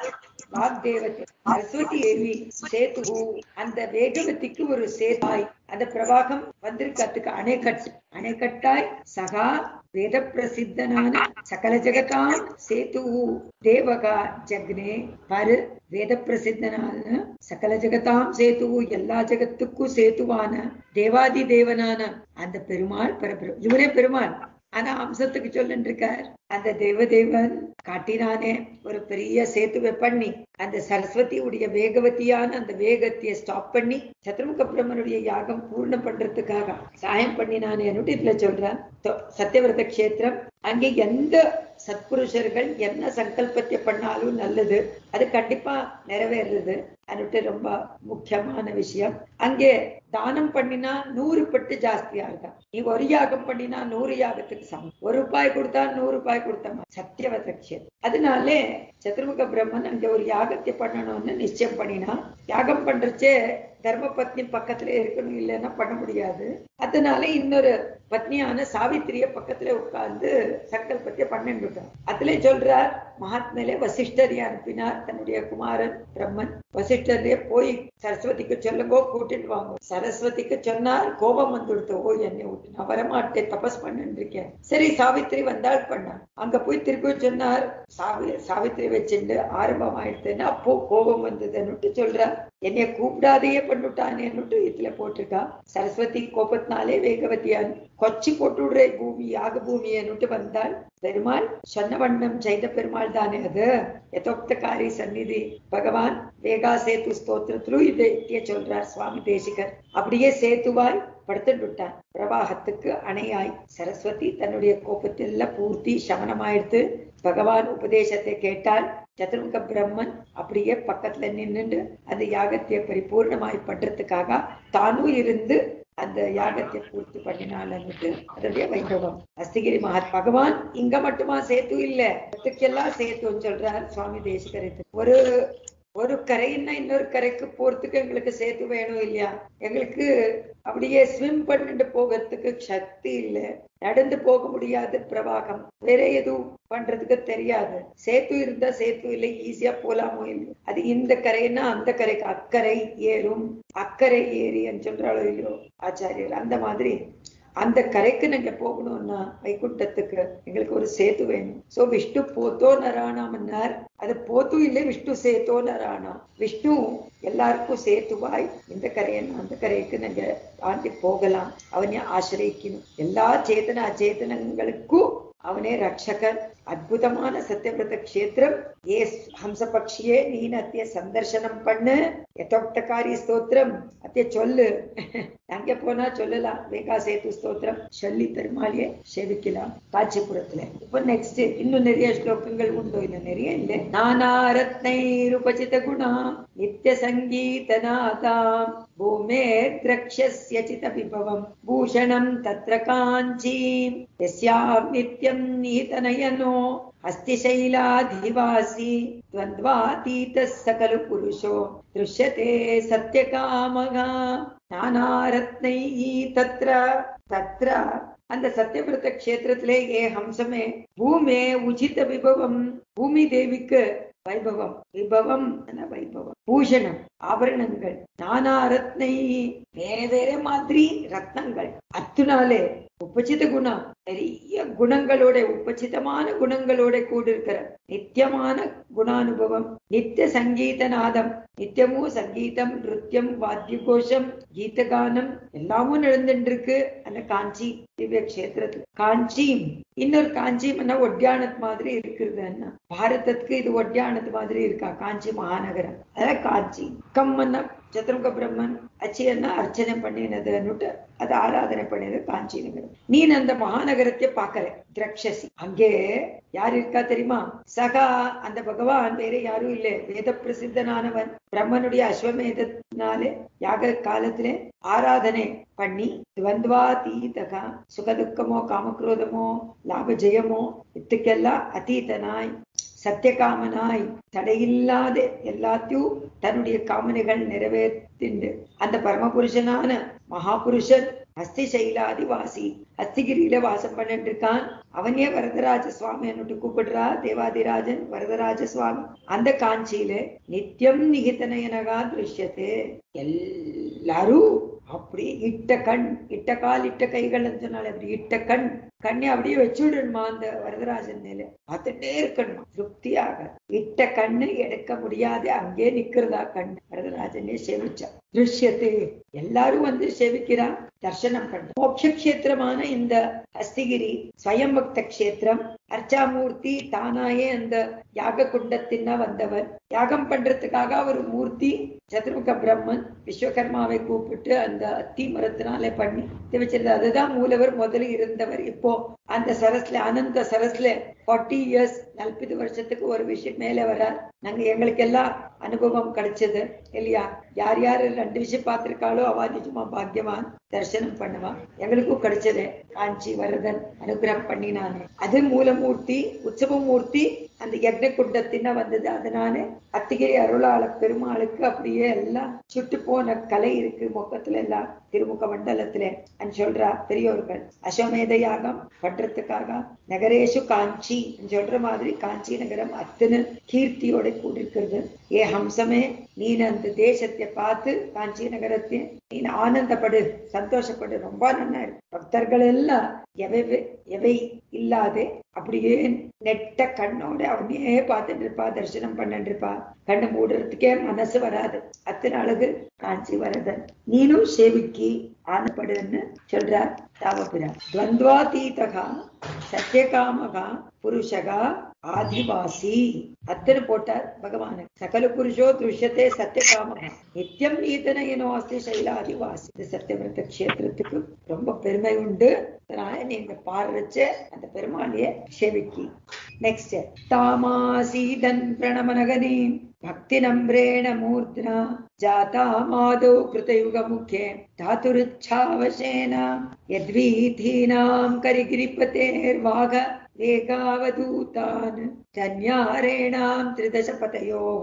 வாக்தேவத்தை சரஸ்வதி ஏவி சேத்து அந்த வேகவதிக்கு ஒரு சேதாய் அந்த பிரவாகம் வந்திருக்கிறதுக்கு அணைக்கட்டு அணைக்கட்டாய் சகா வேத பிரசித்தனான சகல ஜெகதாம் சேது தேவகா ஜக்னே பாரு வேத பிரசித்தனான சகல ஜெகதாம் சேது எல்லா ஜெகத்துக்கும் சேத்துவான தேவாதி தேவனான அந்த பெருமாள் பரபெரு இவனே பெருமாள் ஆனா அம்சத்துக்கு சொல்லிட்டு இருக்கார் அந்த தேவதேவன் காட்டினானே ஒரு பெரிய சேத்துவை பண்ணி அந்த சரஸ்வதி உடைய வேகவதியான அந்த வேகத்தைய ஸ்டாப் பண்ணி சத்ருமுக பிரம்மனுடைய யாகம் பூர்ணம் பண்றதுக்காக சாயம் பண்ணினானே இதுல சொல்றான் சத்தியவிரத கஷேத்திரம் அங்கே எந்த சத்புருஷர்கள் என்ன சங்கல்பத்தை பண்ணாலும் நல்லது அது கண்டிப்பா நிறைவேறுறது அன்னுட்டு ரொம்ப முக்கியமான விஷயம் அங்கே தானம் பண்ணினா நூறு பட்டு ஜாஸ்தியா இருக்கா நீ ஒரு யாகம் பண்ணினா நூறு யாகத்துக்கு சமம் ஒரு ரூபாய் கொடுத்தா நூறு ரூபாய் கொடுத்தமா சத்தியவத கஷேத்திரம் அதனாலே சதுர்முக பிரம்மன் அங்க ஒரு யாகத்தை பண்ணணும்னு நிச்சயம் பண்ணினா யாகம் பண்றச்சே தர்ம பத்னி பக்கத்துல இருக்கணும் இல்லைன்னா பண்ண முடியாது அதனால இன்னொரு பத்னியான சாவித்திரிய பக்கத்துல உட்கார்ந்து சங்கல்பத்தை பண்ணிட்டு அதுல சொல்றார் மகாத்மலே வசிஷ்டரை அனுப்பினார் தன்னுடைய குமாரன் பிரம்மன் வசிஷ்டரே போய் சரஸ்வதிக்கு சொல்லுங்கோ கூட்டிட்டு வாங்க சரஸ்வதிக்கு சொன்னார் கோபம் வந்துடுத்து ஓ என்னை விட்டு நான் வரமாட்டேன் தபஸ் பண்ணிட்டு இருக்கேன் சரி சாவித்திரி வந்தால் பண்ணார் அங்க போய் திருப்பி சொன்னார் சாவி சாவித்திரி வச்சுட்டு ஆரம்பம் ஆயிடுதுன்னு அப்போ கோபம் வந்ததுன்னுட்டு சொல்றார் என்னைய கூப்பிடாதையே பண்ணிட்டானேன்னுட்டு இதுல போட்டிருக்கா சரஸ்வதி கோபத்தினாலே வேகவதியான் கொச்சி போட்டுடுற பூமி யாக பூமியன்னுட்டு வந்தாள் பெருமாள் சொன்ன வண்ணம் செய்த பெருமாள் தானே அது யதோக்தகாரி சந்நிதி பகவான் வேகா சேத்து ஸ்தோத்திரத்திலும் இதை சொல்றார் சுவாமி தேசிகர் அப்படியே சேத்துவாய் படுத்துட்டு விட்டார் பிரவாகத்துக்கு அணையாய் சரஸ்வதி தன்னுடைய கோபத்தில் பூர்த்தி சமனமாயிடுத்து பகவான் உபதேசத்தை கேட்டால் சதுர்முக பிரம்மன் அப்படியே பக்கத்துல நின்னுட்டு அந்த யாகத்தை பரிபூர்ணமாய் பண்றதுக்காக தானும் இருந்து அந்த யாகத்தை பூர்த்தி பண்ணினாலன்னுட்டு அதனுடைய வைபவம் அஸ்திகிரி மகத் பகவான் இங்க மட்டுமா சேத்து இல்ல இடத்துக்கெல்லாம் சேத்துன்னு சொல்றார் சுவாமி தேசிகரித்து ஒரு ஒரு கரைன்னா இன்னொரு கரைக்கு போறதுக்கு எங்களுக்கு சேத்து வேணும் இல்லையா எங்களுக்கு அப்படியே ஸ்விம் பண்ணிட்டு போகிறதுக்கு சக்தி இல்லை நடந்து போக முடியாது பிரவாகம் வேற எதுவும் பண்றதுக்கு தெரியாது சேத்து இருந்தா சேத்து இல்லை ஈஸியா போலாமோ இல்லை அது இந்த கரைன்னா அந்த கரைக்கு அக்கறை ஏறும் அக்கறை ஏரின்னு சொல்றாளோ இல்லையோ ஆச்சாரியர் அந்த மாதிரி அந்த கரைக்கு நீங்க போகணும்னா வைகுண்டத்துக்கு எங்களுக்கு ஒரு சேத்து வேணும் சோ விஷ்ணு போத்தோ நராணாமன்னார் அது போத்து இல்லை விஷ்ணு சேத்தோ நராணா விஷ்ணு எல்லாருக்கும் சேத்துவாய் இந்த கரையன் அந்த கரைக்கு நீங்க தாண்டி போகலாம் அவனை ஆசிரியக்கணும் எல்லா சேத்தன அச்சேதனங்களுக்கும் அவனே ரட்சகர் அற்புதமான சத்தியவிரத கஷேத்திரம் ஏ ஹம்ச பக்ஷியே நீன் அத்திய சந்தர்சனம் பண்ணு யதோக்தகாரி ஸ்தோத்திரம் அத்திய சொல்லு அங்க போனா சொல்லலாம் வேகா சேது ஸ்தோத்திரம் சொல்லி பெருமாளியே சேவிக்கலாம் காஞ்சிபுரத்துல இப்ப நெக்ஸ்ட் இன்னும் நிறைய ஸ்லோகங்கள் உண்டோ இல்ல நிறைய இல்ல நானா ரத்னை ரூபசித குணா நித்திய சங்கீதநாதாம் பூமே திரக்ஷஸ்ய சித விபவம் பூஷணம் தத்ர காஞ்சீம் यस्यां नित्यं निहितनयनो अस्ति शैलाधिवासी द्वन्द्वातीतः सकलु पुरुषो दृश्यते सत्यकामः नानारत्नैः तत्र तत्र அந்த சத்தியவிரத கஷேத்திரத்திலே ஏ ஹம்சமே பூமே உச்சித விபவம் பூமி தேவிக்கு வைபவம் விபவம் வைபவம் பூஷணம் ஆபரணங்கள் நானா ரத்னை வேற வேற மாதிரி ரத்னங்கள் அத்துனாலே உபச்சித குணம் நிறைய குணங்களோட உபச்சிதமான குணங்களோட கூடிருக்கிற நித்தியமான குணானுபவம் நித்திய சங்கீத நாதம் நித்தியமும் சங்கீதம் நிருத்தியம் வாத்திய கோஷம் கீதகானம் எல்லாமும் நடந்துட்டு இருக்கு அந்த காஞ்சி திவ்ய கஷேத்திரத்துல காஞ்சியும் இன்னொரு காஞ்சியம் ஒட்டியானத் மாதிரி இருக்கிறது என்ன பாரதத்துக்கு இது ஒட்டியானது மாதிரி இருக்கா காஞ்சி மகாநகரம் அதான் காஞ்சி கம்மன்னா சதுர்முக பிரம்மன் அச்சியன்னா அர்ச்சனை பண்ணினதுன்னுட்டு அது ஆராதனை பண்ணினது காஞ்சி நகரம் நீ அந்த மகாநகரத்தை பார்க்கல திரக்ஷசி அங்கே யார் இருக்கா தெரியுமா சகா அந்த பகவான் வேற யாரும் இல்லை வேத பிரசித்தனானவன் பிரம்மனுடைய அஸ்வமேதத்தினாலே யாக காலத்திலே ஆராதனை பண்ணி துவந்த்வா தீதகா சுகதுக்கமோ காமக்ரோதமோ லாப ஜெயமோ இதுக்கெல்லாம் அதீதனாய் சத்தியகாமனாய் தடையில்லாத எல்லாத்தையும் தன்னுடைய காமனைகள் நிறைவேற்றிண்டு அந்த பரமபுருஷனான மகாபுருஷன் அஸ்தி சைலாதிவாசி அஸ்திகிரியில வாசம் பண்ணிட்டு இருக்கான் அவனே வரதராஜ சுவாமி என்னட்டு கூப்பிடுறா தேவாதிராஜன் வரதராஜ சுவாமி அந்த காஞ்சியில நித்தியம் நிகிதனயனகா திருஷ்யத்து எல்லாரும் அப்படி இட்ட கண் இட்ட கால் இட்ட கைகள் சொன்னாலே அப்படி இட்ட கண் கண்ணை அப்படியே வச்சுடணுமா அந்த வரதராஜன் மேல பார்த்துட்டே இருக்கணுமா திருப்தியாக இட்ட கண்ணு எடுக்க முடியாது அங்கே நிக்கிறதா கண் வரதராஜனே சேவிச்சா திருஷ்யத்து எல்லாரும் வந்து சேவிக்கிறா தர்சனம் பண்ண மோட்ச கஷேத்திரமான இந்த ஹஸ்திகிரி ஸ்வயம் பக்த கஷேத்திரம் அர்ச்சாமூர்த்தி தானாயே அந்த யாக குண்டத்தின்னா வந்தவர் யாகம் பண்றதுக்காக ஒரு மூர்த்தி சதுர்முக பிரம்மன் விஸ்வகர்மாவை கூப்பிட்டு அந்த அத்தி மரத்தினாலே பண்ணி வச்சிருந்தது அதுதான் மூலவர் முதல்ல இருந்தவர் இப்போ அந்த சரஸ்ல அனந்த சரஸ்ல ஃபார்ட்டி இயர்ஸ் நல்பது வருஷத்துக்கு ஒரு விஷயம் மேல வரார் நாங்க எங்களுக்கு எல்லாம் அனுபவம் கிடைச்சது இல்லையா யார் யார் ரெண்டு விஷயம் பார்த்திருக்காளோ அவா நிஜமா பாக்கியவான் தரிசனம் பண்ணுவான் எங்களுக்கும் கிடைச்சது காஞ்சி வரதன் அனுகிரகம் பண்ணினானே அது மூலமூர்த்தி உற்சவமூர்த்தி அந்த யக்ன குண்டத்தின வந்தது அதனால அத்திகிரி அருளாள பெருமாளுக்கு அப்படியே எல்லாம் சுட்டு போன கலை இருக்கு முகத்துல எல்லாம் திருமுக மண்டலத்துல சொல்றா பெரியோர்கள் அஸ்வமேத யாகம் பண்றதுக்காக நகரேஷு காஞ்சி சொல்ற மாதிரி காஞ்சி நகரம் அத்தனை கீர்த்தியோட கூடிருக்கிறது ஏ ஹம்சமே நீ அந்த தேசத்தை பார்த்து காஞ்சி நகரத்தை நீ ஆனந்தப்படு சந்தோஷப்படு ரொம்ப நல்லா இருக்கு பக்தர்கள் எல்லாம் எவை எவை இல்லாதே அப்படியே நெட்ட கண்ணோட அவனையே பார்த்துட்டு இருப்பா தரிசனம் பண்ணிட்டு இருப்பா கண்ணு மூடுறதுக்கே மனசு வராது அத்தனை அழகு காஞ்சி வரதன் நீனும் சேவிக்கி ஆனப்படுன்னு சொல்றார் தாவபுரா துவந்த்வாதீதகா சத்தியகாமகா புருஷகா ஆதிவாசி அத்தனை போட்டார் பகவான் சகல புருஷோ திருஷ்யத்தே சத்தியகாமகா நித்தியம் ஈதனையனோ அஸ்தி சைலாதிவாசி இது சத்தியவிரத கஷேத்திரத்துக்கு ரொம்ப பெருமை உண்டு அதனால நீங்க பாடுறச்ச அந்த பெருமாளைய சேவிக்கி நெக்ஸ்ட் தாமாசீதன் பிரணமனகனி பக்தி நம்பிரேண மூர்த்னா ஜாதா மாதோ கிருதயுக முखे धातुरुच्छावशेन यद्वीथीनां करिगिरिपतेर्वाघ वेगावधूतान् धन्यारेणां त्रिदशपतयोः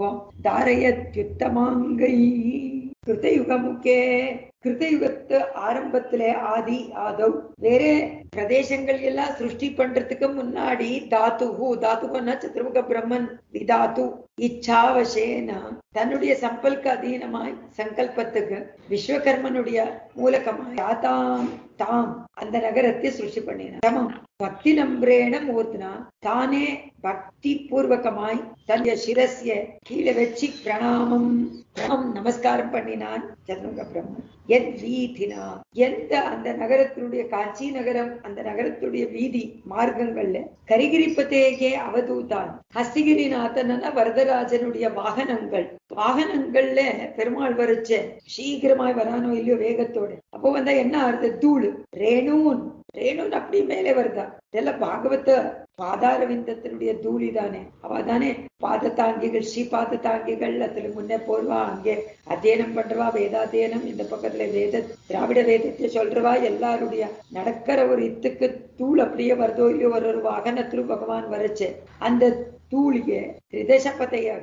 धारयत्युत्तमाङ्गैः கிருத்தயுகமுக்கே கிருத்தயுகத்து ஆரம்பத்துல ஆதி ஆதவ் வேற பிரதேசங்கள் எல்லாம் சிருஷ்டி பண்றதுக்கு முன்னாடி தாத்துகு தாத்துகுன்னா சதுர்முக பிரம்மன் விதாத்து இச்சாவசேனா தன்னுடைய சம்பல்க அதீனமாய் சங்கல்பத்துக்கு விஸ்வகர்மனுடைய மூலகமாய் தாத்தாம் தாம் அந்த நகரத்தை சிருஷ்டி பண்ணினார் சமம் பக்தி நம்பிரேன மூர்த்தனா தானே பக்தி பூர்வகமாய் தன்னுடைய சிரஸ்ய கீழே வச்சு பிரணாமம் பிரணாமம் நமஸ்காரம் பண்ணினான் சதுர்முக பிரம்மன் எத் வீதினா எந்த அந்த நகரத்தினுடைய காஞ்சி நகரம் அந்த நகரத்துடைய வீதி மார்க்கங்கள்ல கரிகிரிப்பதேகே அவதூதான் ஹஸ்திகிரிநாதன வரதராஜனுடைய வாகனங்கள் வாகனங்கள்ல பெருமாள் வரைச்ச சீக்கிரமாய் வரானோ இல்லையோ வேகத்தோட அப்போ வந்தா என்ன ஆறுது தூள் ரேணூன் ரேணுன் அப்படி மேலே வருதா இதெல்லாம் பாகவத பாதார விந்தத்தினுடைய தூளி தானே அவ தானே பாத தாங்கிகள் ஸ்ரீ பாத தாங்கிகள் அதுல முன்னே போடுவா அங்கே அத்தியனம் பண்றவா வேதாத்தியனம் இந்த பக்கத்துல வேத திராவிட வேதத்தை சொல்றவா எல்லாருடைய நடக்கிற ஒரு இத்துக்கு தூள் அப்படியே வருதோ இல்லையோ ஒரு ஒரு வாகனத்திலும் பகவான் வரைச்சு அந்த தூளிய திரிதசபதையாக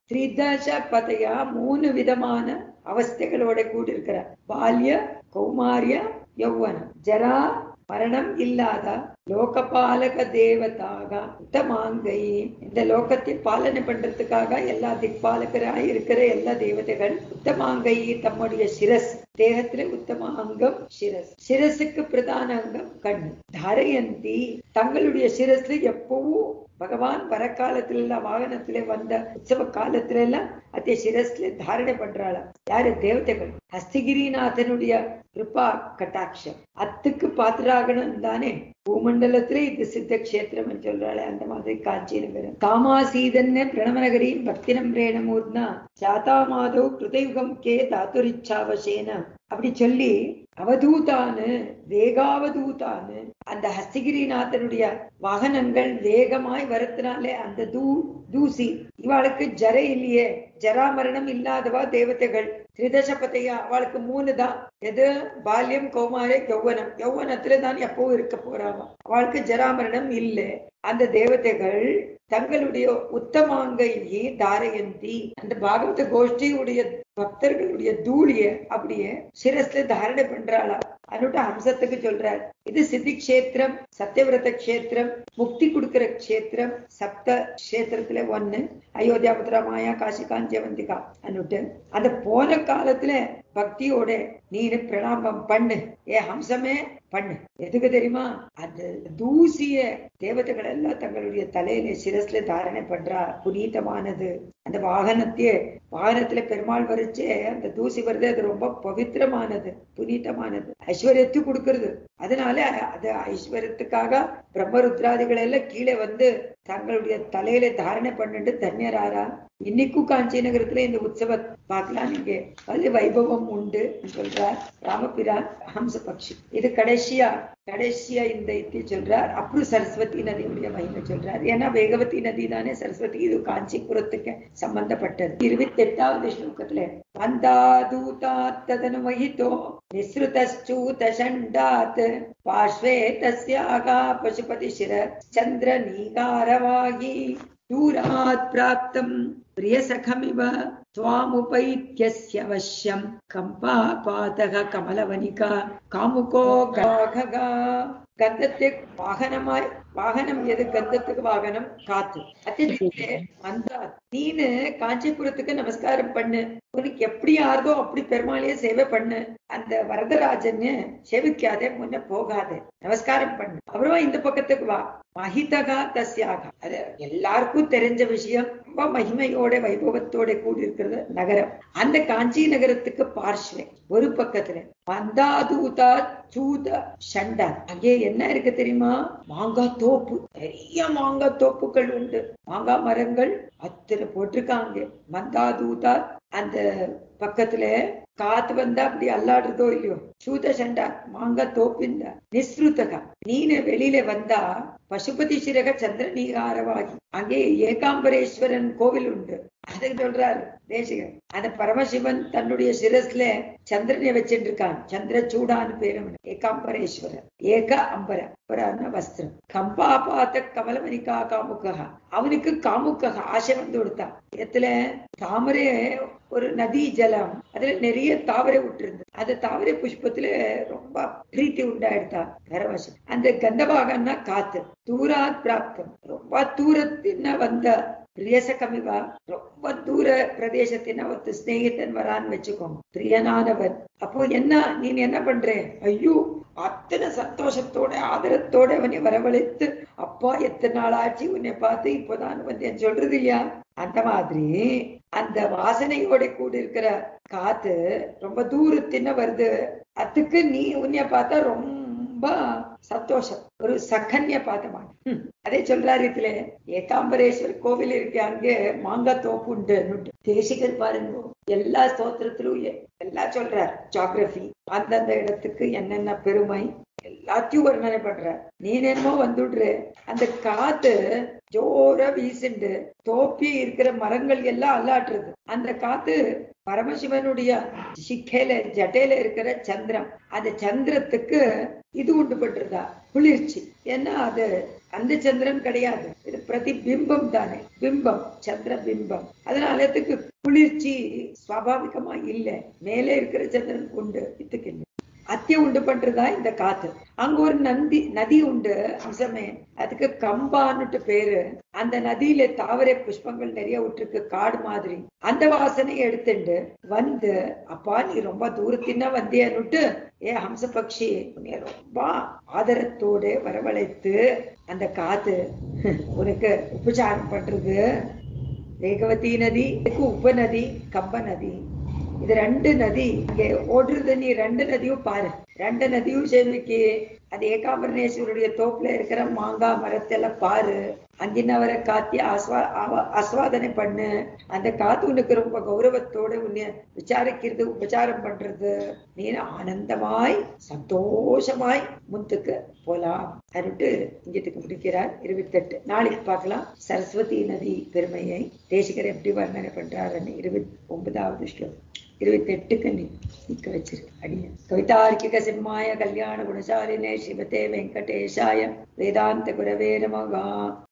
திரிதசபதையா மூணு விதமான அவஸ்தைகளோட கூடியிருக்கிற பால்ய கௌமாரிய யௌவனம் ஜரா மரணம் இல்லாத லோகபாலக தேவதாக உத்தமாங்கை இந்த லோகத்தை பாலனை பண்றதுக்காக எல்லா திக்பாலகராய் இருக்கிற எல்லா தேவதைகள் உத்தமாங்கை தம்முடைய சிரஸ் தேகத்துல உத்தம அங்கம் சிரஸ் சிரசுக்கு பிரதான அங்கம் கண்ணு தரையந்தி தங்களுடைய சிரஸ்ல எப்பவும் பகவான் வர காலத்துல எல்லாம் வாகனத்துல வந்த உற்சவ காலத்துல எல்லாம் அதே சிரஸ்ல தாரணை பண்றாளா யாரு தேவதைகள் ஹஸ்திகிரிநாதனுடைய கிருபா கட்டாட்சம் அத்துக்கு பாத்திராகணும் தானே பூமண்டலத்துல இது சித்த கஷேத்திரம் சொல்றாளே அந்த மாதிரி காஞ்சி நகரம் காமாசீதன்னு பிரணவநகரின் பக்தி நம்பிரேணமூர்னா ஜாதா மாதவ் கிருதயுகம் கே தாத்துரிச்சாவசேன அப்படி சொல்லி அவதூதானு வேகாவதூதானு அந்த ஹஸ்திகிரிநாதனுடைய வாகனங்கள் வேகமாய் வரத்தினாலே அந்த தூ தூசி இவாளுக்கு ஜர இல்லையே ஜராமரணம் இல்லாதவா தேவதைகள் திரிதசபதையா அவளுக்கு மூணு தான் எது பால்யம் கௌமாரே யௌவனம் யௌவனத்துல தான் எப்பவும் இருக்க போறாவா அவளுக்கு ஜராமரணம் இல்லை அந்த தேவதைகள் தங்களுடைய உத்தமாங்கையே தாரயந்தி அந்த பாகவத கோஷ்டியுடைய பக்தர்களுடைய தூளிய அப்படியே சிரஸ்ல தாரணை பண்றாளா அனுட்ட ஹம்சத்துக்கு சொல்றார் இது சித்தி கஷேத்திரம் சத்தியவிரத கஷேத்திரம் முக்தி கொடுக்கிற கஷேத்திரம் சப்த கஷேத்திரத்துல ஒண்ணு அயோத்தியா மதுரா மாயா காசி காஞ்சியவந்திகா அனுட்டு அந்த போன காலத்துல பக்தியோட நீனு பிரணாமம் பண்ணு ஏ ஹம்சமே பண்ணு எதுக்கு தெரியுமா அந்த தூசிய தேவதைகள் எல்லாம் தங்களுடைய தலையில சிரஸ்ல தாரணை பண்றா புனீதமானது அந்த வாகனத்தையே வாகனத்துல பெருமாள் வரிச்சே அந்த தூசி வருது அது ரொம்ப பவித்திரமானது புனீதமானது ஐஸ்வர்யத்தை கொடுக்கறது அதனால அது ஐஸ்வர்யத்துக்காக பிரம்மருத்ராதிகள் எல்லாம் கீழே வந்து தங்களுடைய தலையில தாரணை பண்ணிட்டு தன்யராரா இன்னைக்கும் காஞ்சி நகரத்துல இந்த உற்சவ பார்க்கலாம் நீங்க அது வைபவம் உண்டு சொல்றார் ராமபிரான் ஹம்ச பக்ஷி இது கடைசியா கடைசியா இந்த இத்தை சொல்றார் அப்புறம் சரஸ்வதி நதியுடைய மகிமை சொல்றார் ஏன்னா வேகவதி நதி தானே சரஸ்வதி இது காஞ்சிபுரத்துக்கு சம்பந்தப்பட்டது இருபத்தி எட்டாவது ஸ்லோகத்துல வந்தாதூதா ததனு மகிதோ நிஸ்ருதச்சூத சண்டாத் பாஷ்வே தஸ்யாக பசுபதி சிர சந்திர நீகாரவாகி दूरात् प्राप्तम् प्रियसखमिव त्वामुपैत्यस्यवश्यम् கம்பாபாதக கமலவனிகா காமுகோ காககா கந்தத்தை வாகனமாய் வாகனம் எது கந்தத்துக்கு வாகனம் காத்து அத்தியே வந்தா நீனு காஞ்சிபுரத்துக்கு நமஸ்காரம் பண்ணு உனக்கு எப்படி ஆறுதோ அப்படி பெருமாளையே சேவை பண்ணு அந்த வரதராஜன்னு சேவிக்காதே முன்ன போகாதே நமஸ்காரம் பண்ணு அப்புறமா இந்த பக்கத்துக்கு வா மகிதகா தஸ்யாக அது எல்லாருக்கும் தெரிஞ்ச விஷயம் ரொம்ப மகிமையோட வைபவத்தோட கூடி இருக்கிறது நகரம் அந்த காஞ்சி நகரத்துக்கு பார்ஷ்வே ஒரு பக்கத்துல பந்தாதூதா சூத சண்டா அங்கே என்ன இருக்கு தெரியுமா மாங்காய் தோப்பு நிறைய மாங்காய் தோப்புகள் உண்டு மாங்காய் மரங்கள் அத்தனை போட்டிருக்காங்க மந்தாதூதா அந்த பக்கத்துல ಕಾತು ಬಂದ அப்படி ಅಲ್ಲಾடுறதோ இல்லையோ சூத சண்டா மாங்க தோப்பிந்த நிஸ்ருதக நீனு வெளியில வந்தா பசுபதி சிறக சந்திர நீகாரவாகி அங்கே ஏகாம்பரேஸ்வரன் கோவில் உண்டு அதுக்கு சொல்றாரு தேசிகர் அந்த பரமசிவன் தன்னுடைய சிரஸ்ல சந்திரனை வச்சுட்டு இருக்கான் சந்திர சூடான்னு பேரு அவனுக்கு. ஏகாம்பரேஸ்வரர் ஏக அம்பர அம்பரான வஸ்திரம் கம்பா பாத்த கமலமணிக்கா காமுக்கா அவனுக்கு காமுக்கா ஆசை வந்து கொடுத்தான் இடத்துல தாமரை ஒரு நதி ஜலம் அதுல நிறைய தாவரை விட்டுருந்தது அந்த தாவரை புஷ்பத்துல ரொம்ப பிரீத்தி உண்டாயிடுதா பரவசம் அந்த கந்தபாகன்னா காத்து தூராத் பிராப்தம் ரொம்ப தூரத்தின வந்த ಪ್ರಿಯಸಕಮಿವ ரொம்ப தூர பிரதேசத்தின ஒருத்த ஸ்நேகிதன் வரான்னு வச்சுக்கோங்க பிரியனானவன் அப்போ என்ன நீ என்ன பண்ற ஐயோ அத்தனை சந்தோஷத்தோட ஆதரத்தோட அவனை வரவழைத்து அப்பா எத்தனை நாள் ஆச்சு உன்னை பார்த்து இப்போதான் வந்தேன் சொல்றது இல்லையா அந்த மாதிரி அந்த வாசனையோட கூட இருக்கிற காத்து ரொம்ப தூரத்தின வருது அதுக்கு நீ உன்னை பார்த்தா ரொம்ப சந்தோஷம் ஒரு சக்கன்ய பார்த்தமா அதே சொல்றாரு இதுல ஏகாம்பரேஸ்வர் கோவில் இருக்கு அங்கே மாங்காய் தோப்பு உண்டு தேசிகர் பாருங்க எல்லா ஸ்தோத்திரத்திலும் எ- எல்லாம் சொல்றார் ஜாகிரபி அந்தந்த இடத்துக்கு என்னென்ன பெருமை எல்லாத்தையும் வர்ணனை பண்ற நீ என்னமோ வந்துடுற அந்த காத்து ஜோரா வீசுண்டு தோப்பி இருக்கிற மரங்கள் எல்லாம் அல்லாட்டுறது அந்த காத்து பரமசிவனுடைய சிக்கையில ஜட்டையில இருக்கிற சந்திரம் அந்த சந்திரத்துக்கு இது உண்டு பண்றதா குளிர்ச்சி ஏன்னா அது அந்த சந்திரன் கிடையாது இது பிரதிபிம்பம் தானே பிம்பம் சந்திர பிம்பம் அதனால அதுக்கு குளிர்ச்சி சுவாபாவிகமா இல்ல மேலே இருக்கிற சந்திரன் உண்டு இதுக்கு இல்லை அத்திய உண்டு பண்றதா இந்த காத்து அங்க ஒரு நந்தி நதி உண்டு அம்சமே அதுக்கு கம்பான்னுட்டு பேரு அந்த நதியில தாவரை புஷ்பங்கள் நிறைய விட்டுருக்கு காடு மாதிரி அந்த வாசனையை எடுத்துண்டு வந்து அப்பா நீ ரொம்ப தூரத்தின்னா வந்தியன்னுட்டு ஏ ஹம்ச பக்ஷி உன்னை ரொம்ப ஆதரத்தோட வரவழைத்து அந்த காத்து உனக்கு உபச்சாரம் பண்றது வேகவதி நதி இதுக்கு உப நதி கம்ப நதி இது ரெண்டு நದಿ இங்கே ஓடுறது நீ ரெண்டு நதியும் பாரு ரெண்டு நதியும் சேமிக்கு அது ஏகாம்பரனேஸ்வருடைய தோப்புல இருக்கிற மாங்காய் மரத்தெல்லாம் பாரு அங்கினவரை காத்தி ஆஸ்வா ஆவா- ஆஸ்வாதனை பண்ணு அந்த காத்து உனக்கு ரொம்ப கௌரவத்தோட உன்னை விசாரிக்கிறது உபச்சாரம் பண்றது நீ ஆனந்தமாய் சந்தோஷமாய் முன்துக்கு போலாம் அப்படின்ட்டு இங்கத்துக்கு முடிக்கிறார் இருபத்தெட்டு நாளைக்கு பார்க்கலாம் சரஸ்வதி நதி பெருமையை தேசிகர் எப்படி வர்ணனை பண்றாருன்னு இருபத்தி ஒன்பதாவது ஸ்லோகம் இருபத்தி எட்டுக்கு நீ நிக்க வச்சிருக்கு அடிய கவிதார்க்கிக சிம்மாய கல்யாண குணசாலினே சிவதே வெங்கடேஷாய வேதாந்த குரவே நமகா